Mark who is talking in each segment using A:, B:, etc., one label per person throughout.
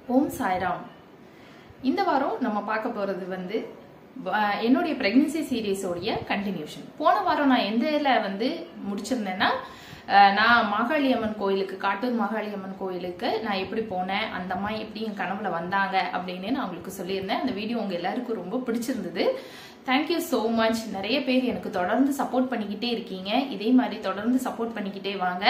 A: ஓம் சாய்ராம் இந்த வாரம் நம்ம பார்க்க போறது வந்து வ- என்னுடைய பிரெக்னன்சி சீரீஸோடைய கண்டினியூஷன் போன வாரம் நான் எந்த இதில் வந்து முடிச்சிருந்தேன்னா அஹ், நான் மாகாளி அம்மன் கோயிலுக்கு காட்டூர் மாகாளி அம்மன் கோயிலுக்கு நான் எப்படி போனேன் அந்த அம்மா எப்படி என் கனவுல வந்தாங்க அப்படின்னு நான் உங்களுக்கு சொல்லியிருந்தேன் அந்த வீடியோ உங்க எல்லாருக்கும் ரொம்ப பிடிச்சிருந்தது தேங்க்யூ ஸோ மச் நிறைய பேர் எனக்கு தொடர்ந்து சப்போர்ட் பண்ணிக்கிட்டே இருக்கீங்க இதே மாதிரி தொடர்ந்து சப்போர்ட் பண்ணிக்கிட்டே வாங்க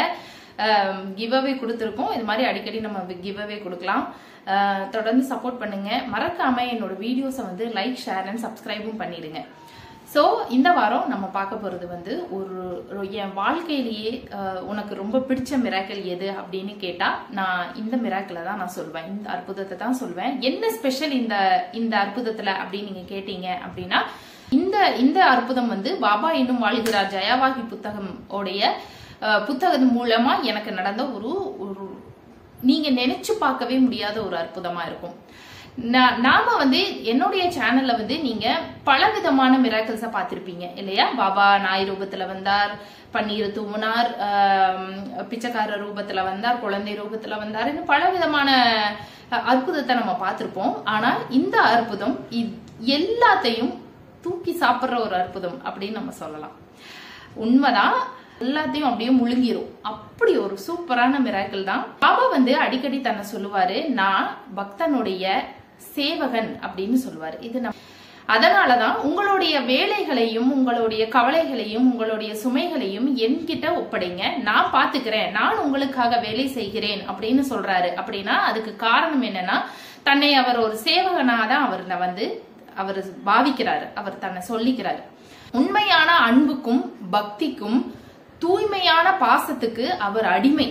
A: கிவ் அவே கொடுத்துருக்கோம் இது மாதிரி அடிக்கடி நம்ம கிவ் அவே கொடுக்கலாம் அஹ், தொடர்ந்து சப்போர்ட் பண்ணுங்க மறக்காம என்னோட வீடியோஸை வந்து லைக் ஷேர் அண்ட் சப்ஸ்கிரைபும் பண்ணிடுங்க ஸோ இந்த வாரம் நம்ம பார்க்க போறது வந்து ஒரு ஒரு என் வாழ்க்கையிலேயே அஹ், உனக்கு ரொம்ப பிடிச்ச மிராக்கல் எது அப்படின்னு கேட்டா நான் இந்த மிராக்கிளை தான் நான் சொல்வேன் இந்த அற்புதத்தை தான் சொல்வேன் என்ன ஸ்பெஷல் இந்த இந்த அற்புதத்துல அப்படின்னு நீங்க கேட்டீங்க அப்படின்னா இந்த இந்த அற்புதம் வந்து பாபா இன்னும் வாழ்கிறார் ஜெயாவாகி புத்தகம் உடைய அஹ், புத்தகம் மூலமா எனக்கு நடந்த ஒரு ஒரு நீங்க நினைச்சு பார்க்கவே முடியாத ஒரு அற்புதமா இருக்கும் நா- நாம வந்து என்னுடைய சேனல்ல வந்து நீங்க பல விதமான மிராக்கிள்ஸ பார்த்திருப்பீங்க இல்லையா பாபா நாய் ரூபத்துல வந்தார் பன்னீர் தூவினார் ஆம், பிச்சைக்கார ரூபத்துல வந்தார் குழந்தை ரூபத்துல வந்தார் இன்னும் பல விதமான அஹ், அற்புதத்தை நம்ம பார்த்திருப்போம் ஆனா இந்த அற்புதம் இ- எல்லாத்தையும் தூக்கி சாப்பிடுற ஒரு அற்புதம் அப்படின்னு நம்ம சொல்லலாம் உண்மைதான் எல்லாத்தையும் அப்படியே முழுங்கிரும் அப்படி ஒரு சூப்பரான மிராக்கிள் தான் பாபா வந்து அடிக்கடி தன்னை சொல்லுவாரு நான் பக்தனுடைய சேவகன் அப்படின்னு சொல்லுவாரு இது நம்ம அதனாலதான் உங்களுடைய வேலைகளையும் உங்களுடைய கவலைகளையும் உங்களுடைய சுமைகளையும் என்கிட்ட ஒப்படைங்க நான் பாத்துக்கிறேன் நான் உங்களுக்காக வேலை செய்கிறேன் அப்படின்னு சொல்றாரு அப்படின்னா அதுக்கு காரணம் என்னன்னா தன்னை அவர் ஒரு சேவகனாதான் அவர்ல வந்து அவர் பாவிக்கிறாரு அவர் தன்னை சொல்லிக்கிறாரு உண்மையான அன்புக்கும் பக்திக்கும் தூய்மையான பாசத்துக்கு அவர் அடிமை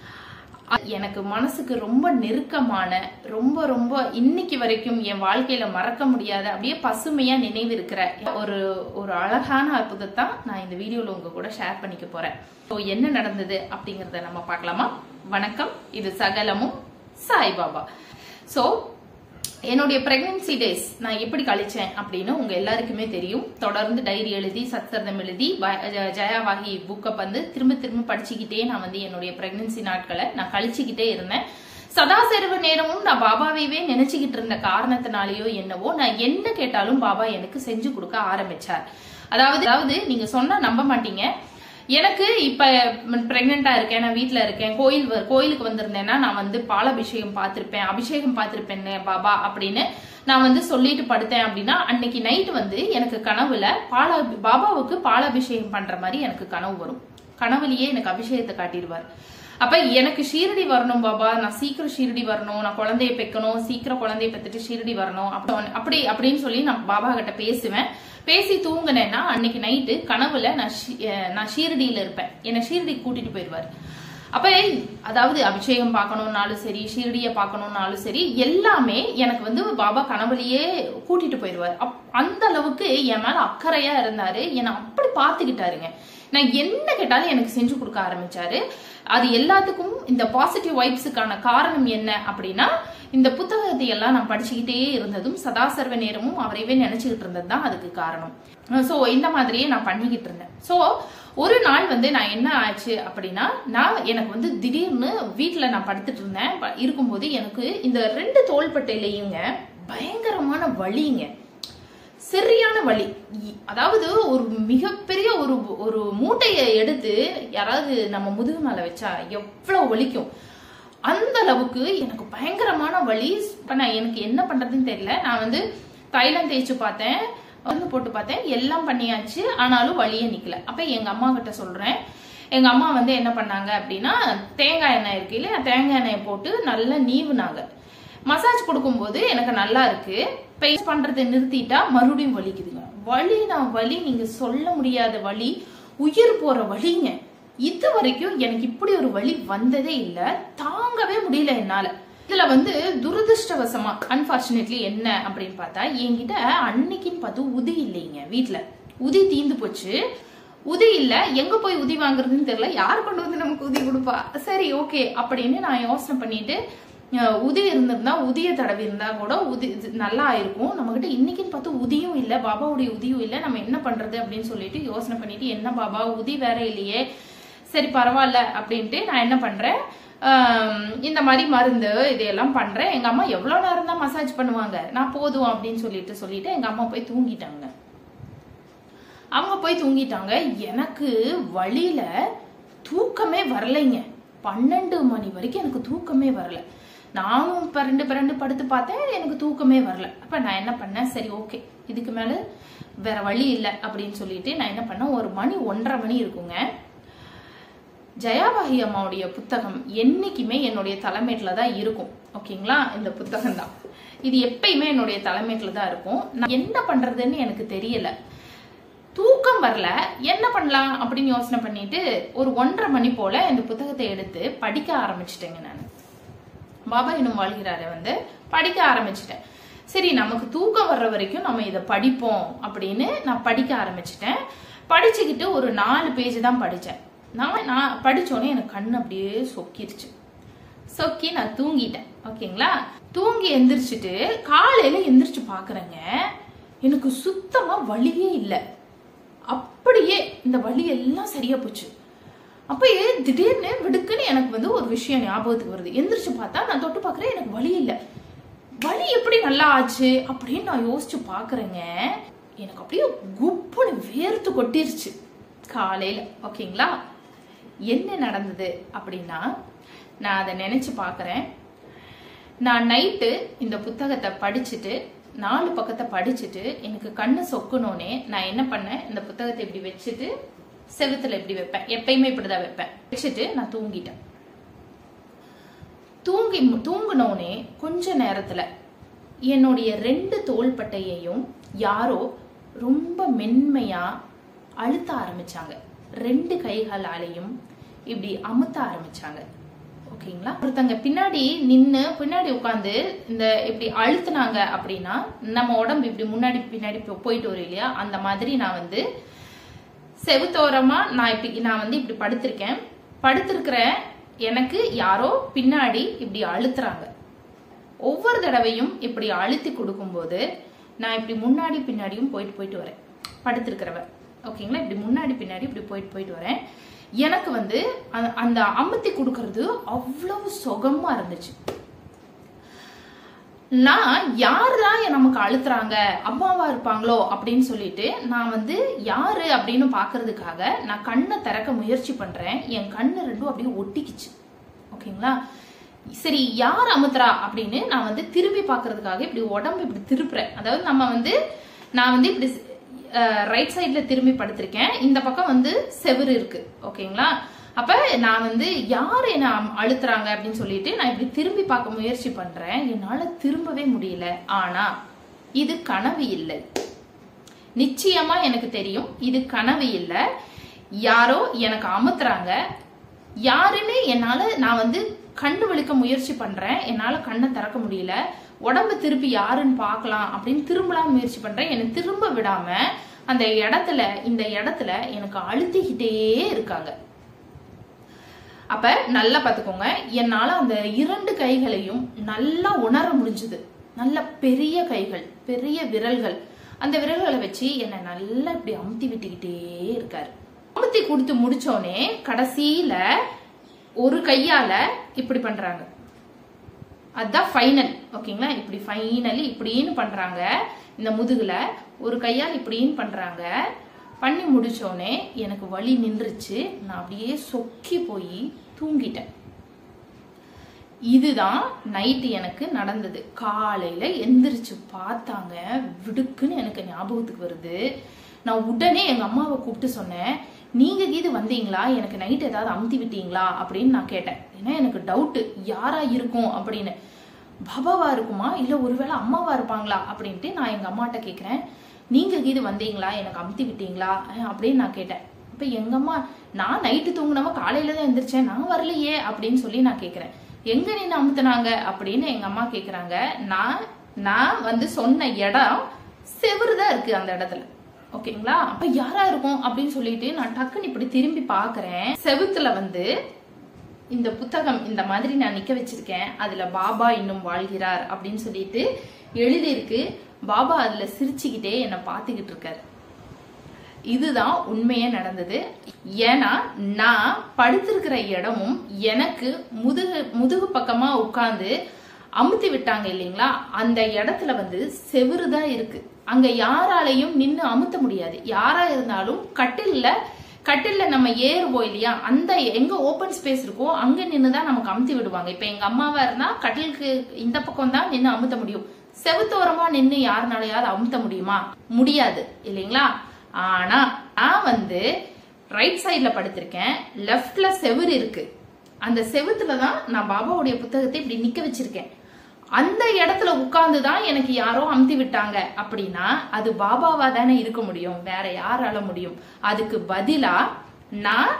A: அ- எனக்கு மனசுக்கு ரொம்ப நெருக்கமான ரொம்ப ரொம்ப இன்னைக்கு வரைக்கும் என் வாழ்க்கையில மறக்க முடியாத அப்படியே பசுமையா நினைவு இருக்கிற ஒரு ஒரு அழகான அற்புதத்தை நான் இந்த வீடியோல உங்க கூட ஷேர் பண்ணிக்க போறேன் ஸோ என்ன நடந்தது அப்படிங்கறத நம்ம பார்க்கலாமா வணக்கம் இது சகலமும் சாய்பாபா ஸோ என்னுடைய பிரெக்னன்சி டேஸ் நான் எப்படி கழிச்சேன் அப்படின்னு உங்க எல்லாருக்குமே தெரியும் தொடர்ந்து டைரி எழுதி சத்சர்தம் எழுதி வ- ஜ- ஜெயாவாகி புக்கை வந்து திரும்ப திரும்ப படிச்சுக்கிட்டே நான் வந்து என்னுடைய பிரெக்னன்சி நாட்களை நான் கழிச்சுக்கிட்டே இருந்தேன் சதா செருவு நேரமும் நான் பாபாவையே நினைச்சுக்கிட்டு இருந்த காரணத்தினாலேயோ என்னவோ நான் என்ன கேட்டாலும் பாபா எனக்கு செஞ்சு கொடுக்க ஆரம்பிச்சார் அதாவது அதாவது நீங்க சொன்னா நம்ப மாட்டீங்க எனக்கு இப்ப பிரெக்னெண்டா இருக்கேன் நான் வீட்ல இருக்கேன் கோயில் வ- கோயிலுக்கு வந்திருந்தேன்னா நான் வந்து பாலாபிஷேகம் பார்த்திருப்பேன் அபிஷேகம் பார்த்திருப்பேன் பாபா அப்படின்னு நான் வந்து சொல்லிட்டு படுத்தேன் அப்படின்னா அன்னைக்கு நைட் வந்து எனக்கு கனவுல பாலா பாபாவுக்கு பாலாபிஷேகம் பண்ற மாதிரி எனக்கு கனவு வரும் கனவுலயே எனக்கு அபிஷேகத்தை காட்டிடுவார் அப்ப எனக்கு ஷீரடி வரணும் பாபா நான் சீக்கிரம் ஷீரடி வரணும் நான் குழந்தைய பெக்கணும் சீக்கிரம் குழந்தைய பெத்துட்டு ஷீரடி வரணும் அப்ப- அப்படி அப்படின்னு சொல்லி நான் பாபா கிட்ட பேசுவேன் பேசி தூங்குனேன்னா அன்னைக்கு நைட்டு கனவுல நான் ஷீ- அஹ் நான் ஷீரடியில இருப்பேன் என்னை ஷீரடி கூட்டிட்டு போயிடுவார் அப்ப அதாவது அபிஷேகம் பார்க்கணும்னாலும் சரி ஷீரடியை பார்க்கணும்னாலும் சரி எல்லாமே எனக்கு வந்து பாபா கனவுலயே கூட்டிட்டு போயிடுவார் அப்- அந்த அளவுக்கு என் மேல அக்கறையா இருந்தாரு என்னை அப்படி பார்த்துக்கிட்டாருங்க நான் என்ன கேட்டாலும் எனக்கு செஞ்சு கொடுக்க ஆரம்பிச்சாரு அது எல்லாத்துக்கும் இந்த பாசிட்டிவ் வைப்ஸுக்கான காரணம் என்ன அப்படின்னா இந்த புத்தகத்தை எல்லாம் நான் படிச்சுக்கிட்டே இருந்ததும் சதாசர்வ நேரமும் அவரைவே நினைச்சுக்கிட்டு இருந்தது தான் அதுக்கு காரணம் சோ இந்த மாதிரியே நான் பண்ணிக்கிட்டு இருந்தேன் சோ ஒரு நாள் வந்து நான் என்ன ஆச்சு அப்படின்னா நான் எனக்கு வந்து திடீர்னு வீட்டுல நான் படுத்துட்டு இருந்தேன் ப- இருக்கும்போது எனக்கு இந்த ரெண்டு தோள்பட்டையிலையுங்க பயங்கரமான வலிங்க சரியான வலி இ- அதாவது ஒரு மிகப்பெரிய ஒரு ஒரு மூட்டையை எடுத்து யாராவது நம்ம முதுகு மேல வச்சா எவ்வளவு வலிக்கும் அந்த அளவுக்கு எனக்கு பயங்கரமான வலி இப்ப நான் எனக்கு என்ன பண்றதுன்னு தெரியல நான் வந்து தைலம் தேய்ச்சு பார்த்தேன் மருந்து போட்டு பார்த்தேன் எல்லாம் பண்ணியாச்சு ஆனாலும் வலியே நிக்கல அப்ப எங்க அம்மா கிட்ட சொல்றேன் எங்க அம்மா வந்து என்ன பண்ணாங்க அப்படின்னா தேங்காய் எண்ணெய் இருக்கு இல்லையா தேங்காய் எண்ணெயை போட்டு நல்லா நீவுனாங்க மசாஜ் கொடுக்கும்போது எனக்கு நல்லா இருக்கு பெயிண்ட் பண்றதை நிறுத்திட்டா மறுபடியும் வலிக்குதுங்க வலி நான் வலி நீங்க சொல்ல முடியாத வலி உயிர் போற வலிங்க இது வரைக்கும் எனக்கு இப்படி ஒரு வலி வந்ததே இல்ல தாங்கவே முடியல என்னால இதுல வந்து துரதிருஷ்டவசமா அன்பார்ச்சுனேட்லி என்ன அப்படின்னு பார்த்தா என்கிட்ட அன்னைக்குன்னு பார்த்து உதி இல்லைங்க வீட்ல உதி தீந்து போச்சு உதி இல்ல எங்க போய் உதி வாங்குறதுன்னு தெரியல யார் கொண்டு வந்து நமக்கு உதி கொடுப்பா சரி ஓகே அப்படின்னு நான் யோசனை பண்ணிட்டு அஹ், உதி இருந்திருந்தா உதிய தடவி இருந்தா கூட உதி இது நல்லா இருக்கும் நம்ம கிட்ட இன்னைக்குன்னு பார்த்து உதியும் இல்ல பாபாவுடைய உதியும் இல்ல நம்ம என்ன பண்றது அப்படின்னு சொல்லிட்டு யோசனை பண்ணிட்டு என்ன பாபா உதி வேற இல்லையே சரி பரவாயில்ல அப்படின்ட்டு நான் என்ன பண்றேன் ஆம், இந்த மாதிரி மருந்து இதையெல்லாம் பண்றேன் எங்க அம்மா எவ்வளவு நேரம் தான் மசாஜ் பண்ணுவாங்க நான் போதும் அப்படின்னு சொல்லிட்டு சொல்லிட்டு எங்க அம்மா போய் தூங்கிட்டாங்க அவங்க போய் தூங்கிட்டாங்க எனக்கு வழியில தூக்கமே வரலைங்க பன்னெண்டு மணி வரைக்கும் எனக்கு தூக்கமே வரல நானும் பிறண்டு பிறண்டு படுத்து பார்த்தேன் எனக்கு தூக்கமே வரல அப்ப நான் என்ன பண்ணேன் சரி ஓகே இதுக்கு மேல வேற வழி இல்லை அப்படின்னு சொல்லிட்டு நான் என்ன பண்ணேன் ஒரு மணி ஒன்றரை மணி இருக்குங்க ஜெயாபாகி அம்மாவுடைய புத்தகம் என்னைக்குமே என்னுடைய தலைமையில தான் இருக்கும் ஓகேங்களா இந்த புத்தகம் தான் இது எப்பயுமே என்னுடைய தலைமையில தான் இருக்கும் நான் என்ன பண்றதுன்னு எனக்கு தெரியல தூக்கம் வரல என்ன பண்ணலாம் அப்படின்னு யோசனை பண்ணிட்டு ஒரு ஒன்றரை மணி போல இந்த புத்தகத்தை எடுத்து படிக்க ஆரம்பிச்சிட்டேங்க நான் பாபா இன்னும் வாழ்கிறாரை வந்து படிக்க ஆரம்பிச்சிட்டேன் சரி நமக்கு தூக்கம் வர்ற வரைக்கும் நம்ம இதை படிப்போம் அப்படின்னு நான் படிக்க ஆரம்பிச்சிட்டேன் படிச்சுக்கிட்டு ஒரு நாலு பேஜ் தான் படித்தேன் நான் நான் படிச்சோடனே எனக்கு கண் அப்படியே சொக்கிருச்சு சொக்கி நான் தூங்கிட்டேன் ஓகேங்களா தூங்கி எந்திரிச்சிட்டு காலையில எந்திரிச்சு பாக்குறேங்க எனக்கு சுத்தமா வலியே இல்லை அப்படியே இந்த வலி எல்லாம் சரியா போச்சு அப்ப ஏன் திடீர்னு விடுக்குன்னு எனக்கு வந்து ஒரு விஷயம் ஞாபகத்துக்கு வருது எந்திரிச்சு பார்த்தா நான் தொட்டு பார்க்கறேன் எனக்கு வலி இல்லை வலி எப்படி நல்லா ஆச்சு அப்படின்னு நான் யோசிச்சு பாக்குறேங்க எனக்கு அப்படியே குப்புன்னு வேர்த்து கொட்டிருச்சு காலையில ஓகேங்களா என்ன நடந்தது அப்படின்னா நான் அதை நினைச்சு பார்க்கறேன் நான் நைட்டு இந்த புத்தகத்தை படிச்சுட்டு நாலு பக்கத்தை படிச்சுட்டு எனக்கு கண்ணு சொக்கணும்னே நான் என்ன பண்ணேன் இந்த புத்தகத்தை இப்படி வச்சுட்டு செவுத்துல இப்படி வைப்பேன் எப்பயுமே இப்படிதான் வைப்பேன் வச்சுட்டு நான் தூங்கிட்டேன் தூங்கி தூங்கினோடனே கொஞ்ச நேரத்துல என்னுடைய ரெண்டு தோள்பட்டையையும் யாரோ ரொம்ப மென்மையா அழுத்த ஆரம்பிச்சாங்க ரெண்டு கைகளாலையும் இப்படி அமுத்த ஆரம்பிச்சாங்க ஓகேங்களா ஒருத்தங்க பின்னாடி நின்னு பின்னாடி உட்காந்து இந்த இப்படி அழுத்துனாங்க அப்படின்னா நம்ம உடம்பு இப்படி முன்னாடி பின்னாடி போ- போயிட்டு வரும் இல்லையா அந்த மாதிரி நான் வந்து செவுத்தோரமா நான் இப்படி நான் வந்து இப்படி படுத்திருக்கேன் படுத்திருக்கிற எனக்கு யாரோ பின்னாடி இப்படி அழுத்துறாங்க ஒவ்வொரு தடவையும் இப்படி அழுத்தி கொடுக்கும்போது நான் இப்படி முன்னாடி பின்னாடியும் போயிட்டு போயிட்டு வரேன் படுத்திருக்கிறவ ஓகேங்களா இப்படி முன்னாடி பின்னாடி இப்படி போயிட்டு போயிட்டு வரேன் எனக்கு வந்து அந்த- அந்த அமுத்தி கொடுக்கறது அவ்வளவு சுகமா இருந்துச்சு நான் யார் தான் நமக்கு அழுத்துறாங்க அம்மாவா இருப்பாங்களோ அப்படின்னு சொல்லிட்டு நான் வந்து யாரு அப்படின்னு பாக்குறதுக்காக நான் கண்ணை திறக்க முயற்சி பண்றேன் என் கண்ணு ரெண்டும் அப்படியே ஒட்டிக்கிச்சு ஓகேங்களா சரி யார் அமுத்துறா அப்படின்னு நான் வந்து திரும்பி பார்க்கிறதுக்காக இப்படி உடம்பு இப்படி திருப்புறேன் அதாவது நம்ம வந்து நான் வந்து இப்படி ரைட் சைட்ல திரும்பி படுத்திருக்கேன் இந்த பக்கம் வந்து செவுரு இருக்கு ஓகேங்களா அப்ப நான் வந்து யார் என்ன அம்- அழுத்துறாங்க அப்படின்னு சொல்லிட்டு நான் இப்படி திரும்பி பார்க்க முயற்சி பண்றேன் என்னால திரும்பவே முடியல ஆனா இது கனவு இல்லை நிச்சயமா எனக்கு தெரியும் இது கனவு இல்ல யாரோ எனக்கு அமுத்துறாங்க யாருன்னு என்னால நான் வந்து கண்ணு விழிக்க முயற்சி பண்றேன் என்னால கண்ணை திறக்க முடியல உடம்பு திருப்பி யாருன்னு பார்க்கலாம் அப்படின்னு திரும்பலாம் முயற்சி பண்றேன் என்னை திரும்ப விடாம அந்த இடத்துல இந்த இடத்துல எனக்கு அழுத்திக்கிட்டே இருக்காங்க அப்ப நல்லா பாத்துக்கோங்க என்னால அந்த இரண்டு கைகளையும் நல்லா உணர முடிஞ்சது நல்ல பெரிய கைகள் பெரிய விரல்கள் அந்த விரல்களை வச்சு என்னை நல்லா இப்படி அமுத்தி விட்டுக்கிட்டே இருக்காரு அமுத்தி கொடுத்து முடிச்சோனே கடைசியில ஒரு கையால இப்படி பண்றாங்க அதுதான் ஃபைனல் ஓகேங்களா இப்படி ஃபைனலி இப்படின்னு பண்றாங்க இந்த முதுகுல ஒரு கையால் இப்படின்னு பண்றாங்க பண்ணி முடிச்சோனே எனக்கு வலி நின்றுச்சு நான் அப்படியே சொக்கி போய் தூங்கிட்டேன் இதுதான் நைட்டு எனக்கு நடந்தது காலையில எந்திரிச்சு பார்த்தாங்க விடுக்குன்னு எனக்கு ஞாபகத்துக்கு வருது நான் உடனே எங்க அம்மாவை கூப்பிட்டு சொன்னேன் நீங்க கீது வந்தீங்களா எனக்கு நைட் ஏதாவது அமுத்தி விட்டீங்களா அப்படின்னு நான் கேட்டேன் ஏன்னா எனக்கு டவுட்டு யாரா இருக்கும் அப்படின்னு பாபாவா இருக்குமா இல்ல ஒருவேளை அம்மாவா இருப்பாங்களா அப்படின்ட்டு நான் எங்க அம்மாட்ட கேக்குறேன் நீங்க கீது வந்தீங்களா எனக்கு அமுத்தி விட்டீங்களா அஹ் அப்படின்னு நான் கேட்டேன் இப்ப எங்க அம்மா நான் நைட்டு தூங்கினவ காலையில தான் எந்திரிச்சேன் நான் வரலையே அப்படின்னு சொல்லி நான் கேக்குறேன் எங்க நின்று அமுத்துனாங்க அப்படின்னு எங்க அம்மா கேக்குறாங்க நான் நான் வந்து சொன்ன இடம் செவுரு தான் இருக்கு அந்த இடத்துல ஓகேங்களா அப்ப யாரா இருக்கும் அப்படின்னு சொல்லிட்டு நான் டக்குன்னு இப்படி திரும்பி பாக்குறேன் செவுத்துல வந்து இந்த புத்தகம் இந்த மாதிரி நான் நிக்க வச்சிருக்கேன் அதுல பாபா இன்னும் வாழ்கிறார் அப்படின்னு சொல்லிட்டு எழுதியிருக்கு பாபா அதுல சிரிச்சுக்கிட்டே என்னை பார்த்துக்கிட்டு இருக்காரு இதுதான் உண்மையே நடந்தது ஏன்னா நான் படுத்திருக்கிற இடமும் எனக்கு முதுகு முதுகு பக்கமா உட்கார்ந்து அமுத்தி விட்டாங்க இல்லைங்களா அந்த இடத்துல வந்து செவுரு தான் இருக்கு அங்க யாராலையும் நின்னு அமுத்த முடியாது யாரா இருந்தாலும் கட்டில்ல கட்டில்ல நம்ம ஏறுவோம் இல்லையா அந்த எங்க ஓபன் ஸ்பேஸ் இருக்கோ அங்க நின்று தான் நமக்கு அமுத்தி விடுவாங்க இப்ப எங்க அம்மாவா இருந்தா கட்டிலுக்கு இந்த பக்கம் தான் நின்று அமுத்த முடியும் செவுத்தோரமா நின்று யாருனாலையாவது அமுத்த முடியுமா முடியாது இல்லைங்களா ஆனா நான் வந்து ரைட் சைட்ல படுத்திருக்கேன் லெஃப்ட்ல செவுரு இருக்கு அந்த செவுத்துல தான் நான் பாபாவுடைய புத்தகத்தை இப்படி நிக்க வச்சிருக்கேன் அந்த இடத்துல உட்கார்ந்து தான் எனக்கு யாரோ அமுத்தி விட்டாங்க அப்படின்னா அது பாபாவா தானே இருக்க முடியும் வேற யாரால முடியும் அதுக்கு பதிலா நான்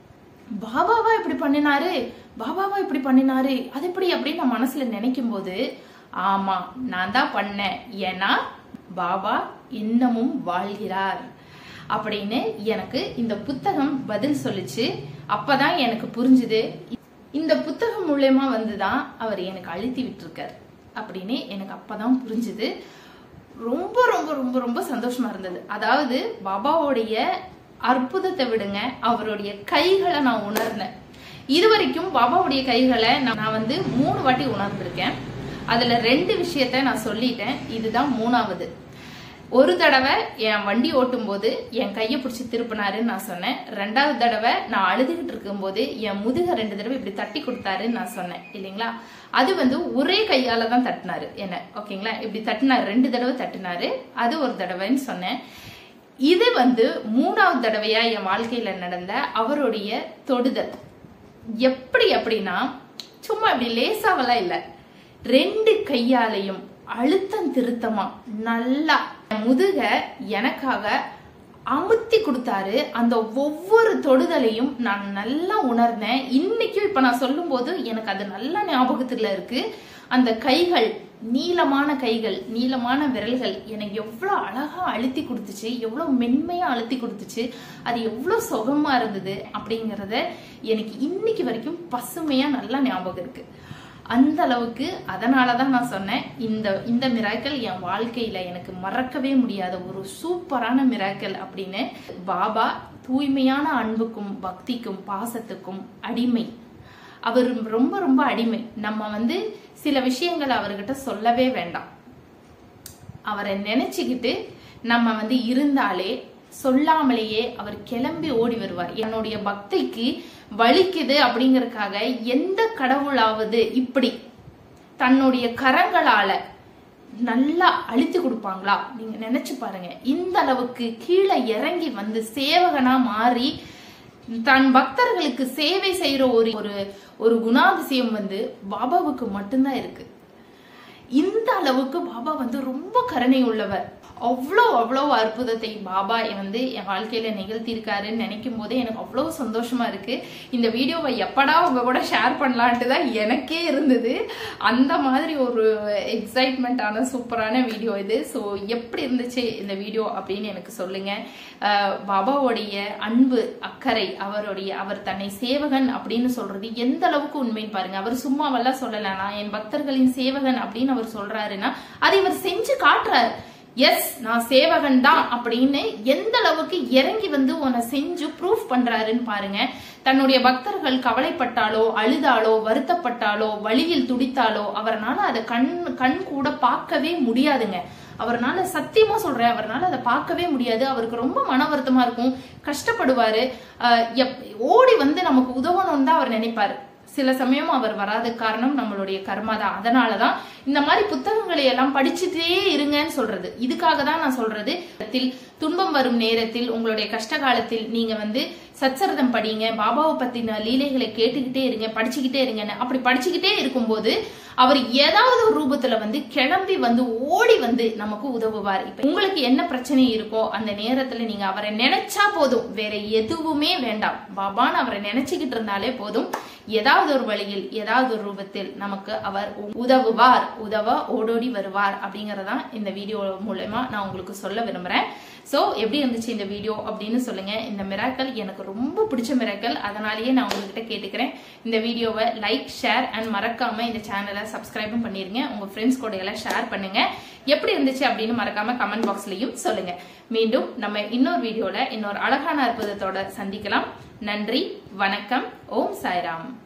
A: பாபாவா இப்படி பண்ணினாரு பாபாவா இப்படி பண்ணினாரு அது எப்படி அப்படின்னு நான் மனசுல நினைக்கும் போது ஆமா நான் தான் பண்ணேன் ஏன்னா பாபா இன்னமும் வாழ்கிறார் அப்படின்னு எனக்கு இந்த புத்தகம் பதில் சொல்லுச்சு அப்பதான் எனக்கு புரிஞ்சுது இந்த புத்தகம் மூலயமா வந்துதான் அவர் எனக்கு அழுத்தி விட்டுருக்கார் அப்படின்னு எனக்கு அப்பதான் புரிஞ்சுது ரொம்ப ரொம்ப ரொம்ப ரொம்ப சந்தோஷமா இருந்தது அதாவது பாபாவுடைய அற்புதத்தை விடுங்க அவருடைய கைகளை நான் உணர்ந்தேன் இது வரைக்கும் பாபாவுடைய கைகளை நான் வந்து மூணு வாட்டி உணர்ந்திருக்கேன் அதுல ரெண்டு விஷயத்த நான் சொல்லிட்டேன் இதுதான் மூணாவது ஒரு தடவை என் வண்டி ஓட்டும் போது என் கையை பிடிச்சி திருப்பினாருன்னு நான் சொன்னேன் ரெண்டாவது தடவை நான் அழுதுகிட்டு இருக்கும்போது என் முதுக ரெண்டு தடவை இப்படி தட்டி கொடுத்தாருன்னு நான் சொன்னேன் இல்லைங்களா அது வந்து ஒரே கையால தான் தட்டினாரு என்ன ஓகேங்களா இப்படி தட்டினாரு ரெண்டு தடவை தட்டினாரு அது ஒரு தடவைன்னு சொன்னேன் இது வந்து மூணாவது தடவையா என் வாழ்க்கையில நடந்த அவருடைய தொடுதல் எப்படி அப்படின்னா சும்மா இப்படி லேசாவெல்லாம் இல்ல ரெண்டு கையாலையும் அழுத்தம் திருத்தமா நல்லா முதுக எனக்காக அமுத்தி கொடுத்தாரு அந்த ஒவ்வொரு தொடுதலையும் நான் நல்லா உணர்ந்தேன் இன்னைக்கும் இப்ப நான் சொல்லும் போது எனக்கு அது நல்ல ஞாபகத்துல இருக்கு அந்த கைகள் நீளமான கைகள் நீளமான விரல்கள் எனக்கு எவ்வளோ அழகா அழுத்தி கொடுத்துச்சு எவ்வளோ மென்மையா அழுத்தி கொடுத்துச்சு அது எவ்வளோ சுகமா இருந்தது அப்படிங்கிறத எனக்கு இன்னைக்கு வரைக்கும் பசுமையா நல்லா ஞாபகம் இருக்கு அந்த அளவுக்கு அதனால தான் நான் சொன்னேன் இந்த இந்த மிராக்கல் என் வாழ்க்கையில எனக்கு மறக்கவே முடியாத ஒரு சூப்பரான மிராக்கல் அப்படின்னு பாபா தூய்மையான அன்புக்கும் பக்திக்கும் பாசத்துக்கும் அடிமை அவர் ரொம்ப ரொம்ப அடிமை நம்ம வந்து சில விஷயங்களை அவர்கிட்ட சொல்லவே வேண்டாம் அவரை நினைச்சுக்கிட்டு நம்ம வந்து இருந்தாலே சொல்லாமலேயே அவர் கிளம்பி ஓடி வருவார் என்னுடைய பக்திக்கு வலிக்குது அப்படிங்கறதுக்காக எந்த கடவுளாவது இப்படி தன்னுடைய கரங்களால நல்லா அழுத்தி கொடுப்பாங்களா நீங்க நினைச்சு பாருங்க இந்த அளவுக்கு கீழே இறங்கி வந்து சேவகனா மாறி தன் பக்தர்களுக்கு சேவை செய்யற ஒரு ஒரு ஒரு குணாதிசயம் வந்து பாபாவுக்கு மட்டும்தான் இருக்கு இந்த அளவுக்கு பாபா வந்து ரொம்ப கருணை உள்ளவர் அவ்வளோ அவ்வளோ அற்புதத்தை பாபா வந்து என் வாழ்க்கையில நிகழ்த்தியிருக்காருன்னு நினைக்கும் போதே எனக்கு அவ்வளோ சந்தோஷமா இருக்கு இந்த வீடியோவை எப்படா உங்க கூட ஷேர் பண்ணலான்ட்டு தான் எனக்கே இருந்தது அந்த மாதிரி ஒரு எக்ஸைட்மெண்ட்டான சூப்பரான வீடியோ இது ஸோ எப்படி இருந்துச்சு இந்த வீடியோ அப்படின்னு எனக்கு சொல்லுங்க அஹ் பாபாவுடைய அன்பு அக்கறை அவருடைய அவர் தன்னை சேவகன் அப்படின்னு சொல்றது எந்த அளவுக்கு உண்மைன்னு பாருங்க அவர் சும்மாவெல்லாம் சொல்லல நான் என் பக்தர்களின் சேவகன் அப்படின்னு அவர் சொல்றாருன்னா அதை இவர் செஞ்சு காட்டுறாரு எஸ் நான் சேவகன் தான் அப்படின்னு எந்த அளவுக்கு இறங்கி வந்து உன்னை செஞ்சு ப்ரூஃப் பண்றாருன்னு பாருங்க தன்னுடைய பக்தர்கள் கவலைப்பட்டாலோ அழுதாலோ வருத்தப்பட்டாலோ வழியில் துடித்தாலோ அவர்னால அதை கண் கண் கூட பார்க்கவே முடியாதுங்க அவர்னால சத்தியமா சொல்றேன் அவர்னால அதை பார்க்கவே முடியாது அவருக்கு ரொம்ப மன வருத்தமா இருக்கும் கஷ்டப்படுவாரு அஹ் எப்- ஓடி வந்து நமக்கு உதவணும்னு தான் அவர் நினைப்பாரு சில சமயம் அவர் வராத காரணம் நம்மளுடைய கர்மா தான் அதனாலதான் இந்த மாதிரி புத்தகங்களை எல்லாம் படிச்சுட்டே இருங்கன்னு சொல்றது இதுக்காக தான் நான் சொல்றது இடத்தில் துன்பம் வரும் நேரத்தில் உங்களுடைய கஷ்ட காலத்தில் நீங்க வந்து சச்சரிதம் படிங்க பாபாவை பத்தின லீலைகளை கேட்டுக்கிட்டே இருங்க படிச்சுக்கிட்டே இருங்கன்னு அப்படி படிச்சுக்கிட்டே இருக்கும்போது அவர் ஏதாவது ஒரு ரூபத்துல வந்து கிளம்பி வந்து ஓடி வந்து நமக்கு உதவுவார் இப்ப உங்களுக்கு என்ன பிரச்சனை இருக்கோ அந்த நேரத்துல நீங்க அவரை நினைச்சா போதும் வேற எதுவுமே வேண்டாம் பாபான்னு அவரை நினைச்சுக்கிட்டு இருந்தாலே போதும் ஏதாவது ஒரு வழியில் ஏதாவது ஒரு ரூபத்தில் நமக்கு அவர் உதவுவார் உதவ ஓடோடி வருவார் அப்படிங்கறதான் இந்த வீடியோ மூலமா நான் உங்களுக்கு சொல்ல விரும்புறேன் சோ எப்படி இருந்துச்சு இந்த வீடியோ அப்படின்னு சொல்லுங்க இந்த மிராக்கல் எனக்கு ரொம்ப பிடிச்ச மிராக்கல் அதனாலேயே நான் உங்ககிட்ட கேட்டுக்கிறேன் இந்த வீடியோவை லைக் ஷேர் அண்ட் மறக்காம இந்த சேனலை சப்ஸ்கிரைபும் பண்ணிருங்க உங்க ஃப்ரெண்ட்ஸ் கூட எல்லாம் ஷேர் பண்ணுங்க எப்படி இருந்துச்சு அப்படின்னு மறக்காம கமெண்ட் பாக்ஸ்லயும் சொல்லுங்க மீண்டும் நம்ம இன்னொரு வீடியோல இன்னொரு அழகான அற்புதத்தோட சந்திக்கலாம் நன்றி வணக்கம் ஓம் சாய்ராம்